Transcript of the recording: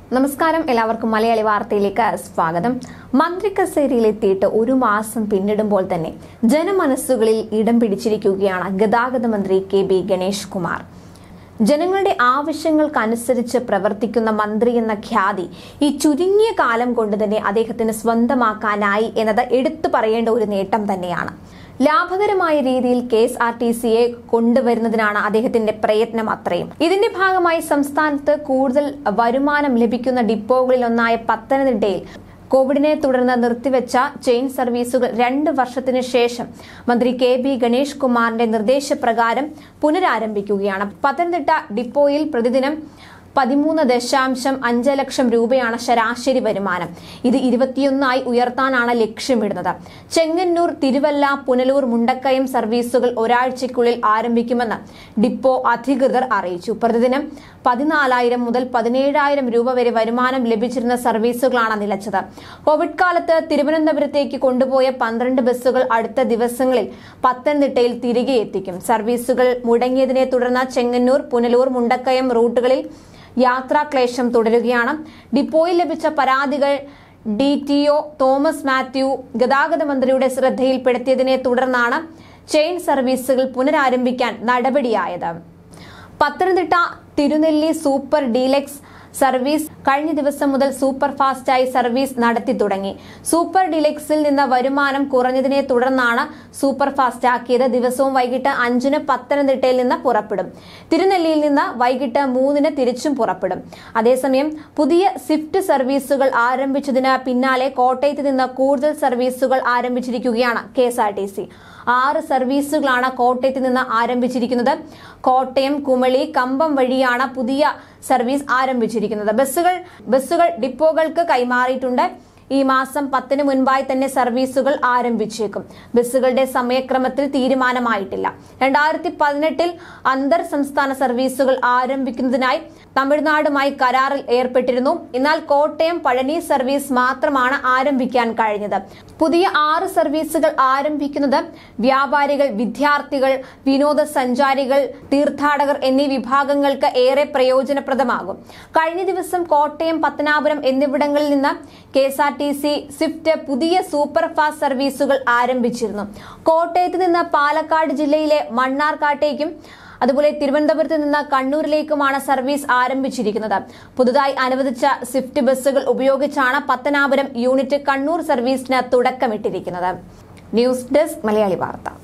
നമസ്കാരം എല്ലാവർക്കും മലയാളി വാർത്തയിലേക്ക് സ്വാഗതം മന്ത്രി കസേരയിലെത്തിയിട്ട് ഒരു മാസം പിന്നിടുമ്പോൾ തന്നെ ജനമനസ്സുകളിൽ ഇടം പിടിച്ചിരിക്കുകയാണ് ഗതാഗത മന്ത്രി കെ ബി ഗണേഷ് കുമാർ ജനങ്ങളുടെ ആവശ്യങ്ങൾക്കനുസരിച്ച് പ്രവർത്തിക്കുന്ന മന്ത്രി എന്ന ഖ്യാതി ഈ ചുരുങ്ങിയ കാലം കൊണ്ട് തന്നെ അദ്ദേഹത്തിന് സ്വന്തമാക്കാനായി എന്നത് എടുത്തു പറയേണ്ട ഒരു നേട്ടം തന്നെയാണ് ലാഭകരമായ രീതിയിൽ കെ എസ് ആർ ടി സിയെ കൊണ്ടുവരുന്നതിനാണ് അദ്ദേഹത്തിന്റെ പ്രയത്നം അത്രയും ഇതിന്റെ ഭാഗമായി സംസ്ഥാനത്ത് കൂടുതൽ വരുമാനം ലഭിക്കുന്ന ഡിപ്പോകളിലൊന്നായ പത്തനംതിട്ടയിൽ കോവിഡിനെ തുടർന്ന് നിർത്തിവെച്ച ചെയിൻ സർവീസുകൾ രണ്ട് വർഷത്തിന് ശേഷം മന്ത്രി കെ ബി ഗണേഷ് കുമാറിന്റെ നിർദ്ദേശപ്രകാരം പുനരാരംഭിക്കുകയാണ് പത്തനംതിട്ട ഡിപ്പോയിൽ പ്രതിദിനം പതിമൂന്ന് ദശാംശം അഞ്ച് ലക്ഷം രൂപയാണ് ശരാശരി വരുമാനം ഇത് ഇരുപത്തിയൊന്നായി ഉയർത്താനാണ് ലക്ഷ്യമിടുന്നത് ചെങ്ങന്നൂർ തിരുവല്ല പുനലൂർ മുണ്ടക്കയം സർവീസുകൾ ഒരാഴ്ചയ്ക്കുള്ളിൽ ആരംഭിക്കുമെന്ന് ഡിപ്പോ അധികൃതർ അറിയിച്ചു പ്രതിദിനം പതിനാലായിരം മുതൽ പതിനേഴായിരം രൂപ വരെ വരുമാനം ലഭിച്ചിരുന്ന സർവീസുകളാണ് നിലച്ചത് കോവിഡ് കാലത്ത് തിരുവനന്തപുരത്തേക്ക് കൊണ്ടുപോയ പന്ത്രണ്ട് ബസ്സുകൾ അടുത്ത ദിവസങ്ങളിൽ പത്തനംതിട്ടയിൽ തിരികെ എത്തിക്കും സർവീസുകൾ മുടങ്ങിയതിനെ തുടർന്ന് ചെങ്ങന്നൂർ പുനലൂർ മുണ്ടക്കയം റൂട്ടുകളിൽ യാത്രാക്ലേശം തുടരുകയാണ് ഡിപ്പോയിൽ ലഭിച്ച പരാതികൾ D T O Thomas Mathew ഗതാഗത മന്ത്രിയുടെ ശ്രദ്ധയിൽപ്പെടുത്തിയതിനെ തുടർന്നാണ് ചെയിൻ സർവീസുകൾ പുനരാരംഭിക്കാൻ നടപടിയായത് Pathanamthitta Thirunelli super deluxe service കഴിഞ്ഞ ദിവസം മുതൽ സൂപ്പർ ഫാസ്റ്റായി സർവീസ് നടത്തി തുടങ്ങി സൂപ്പർ ഡിലക്സിൽ നിന്ന് വരുമാനം കുറഞ്ഞതിനെ തുടർന്നാണ് സൂപ്പർ ഫാസ്റ്റ് ആക്കിയത് ദിവസവും വൈകിട്ട് അഞ്ചിന് പത്തനംതിട്ടയിൽ നിന്ന് പുറപ്പെടും തിരുനെല്ലിയിൽ നിന്ന് വൈകിട്ട് മൂന്നിന് തിരിച്ചും പുറപ്പെടും അതേസമയം പുതിയ സ്വിഫ്റ്റ് സർവീസുകൾ ആരംഭിച്ചതിന് പിന്നാലെ കോട്ടയത്ത് നിന്ന് കൂടുതൽ സർവീസുകൾ ആരംഭിച്ചിരിക്കുകയാണ് K S R T C ആറ് സർവീസുകളാണ് കോട്ടയത്ത് നിന്ന് ആരംഭിച്ചിരിക്കുന്നത് കോട്ടയം കുമളി കമ്പം വഴിയാണ് പുതിയ സർവീസ് ആരംഭിച്ചിരിക്കുന്നത് ബസ്സുകൾ ബസ്സുകൾ ഡിപ്പോകൾക്ക് കൈമാറിയിട്ടുണ്ട് ഈ മാസം പത്തിന് മുൻപായി തന്നെ സർവീസുകൾ ആരംഭിച്ചേക്കും ബസ്സുകളുടെ സമയക്രമത്തിൽ തീരുമാനമായിട്ടില്ല രണ്ടായിരത്തി പതിനെട്ടിൽ അന്തർ സംസ്ഥാന സർവീസുകൾ ആരംഭിക്കുന്നതിനായി തമിഴ്നാടുമായി കരാറിൽ ഏർപ്പെട്ടിരുന്നു എന്നാൽ കോട്ടയം പഴനി സർവീസ് മാത്രമാണ് ആരംഭിക്കാൻ കഴിഞ്ഞത് പുതിയ ആറ് സർവീസുകൾ ആരംഭിക്കുന്നത് വ്യാപാരികൾ വിദ്യാർത്ഥികൾ വിനോദസഞ്ചാരികൾ തീർത്ഥാടകർ എന്നീ വിഭാഗങ്ങൾക്ക് ഏറെ പ്രയോജനപ്രദമാകും കഴിഞ്ഞ ദിവസം കോട്ടയം പത്തനാപുരം എന്നിവിടങ്ങളിൽ നിന്ന് K S R T C swift പുതിയ സൂപ്പർ ഫാസ്റ്റ് സർവീസുകൾ ആരംഭിച്ചിരുന്നു കോട്ടയത്ത് നിന്ന് പാലക്കാട് ജില്ലയിലെ മണ്ണാർക്കാട്ടേക്കും അതുപോലെ തിരുവനന്തപുരത്ത് നിന്ന് കണ്ണൂരിലേക്കുമാണ് സർവീസ് ആരംഭിച്ചിരിക്കുന്നത് പുതുതായി അനുവദിച്ച സ്വിഫ്റ്റ് ബസ്സുകൾ ഉപയോഗിച്ചാണ് പത്തനാപുരം യൂണിറ്റ് കണ്ണൂർ സർവീസിന് തുടക്കമിട്ടിരിക്കുന്നത് ന്യൂസ് ഡെസ്ക് മലയാളി വാർത്ത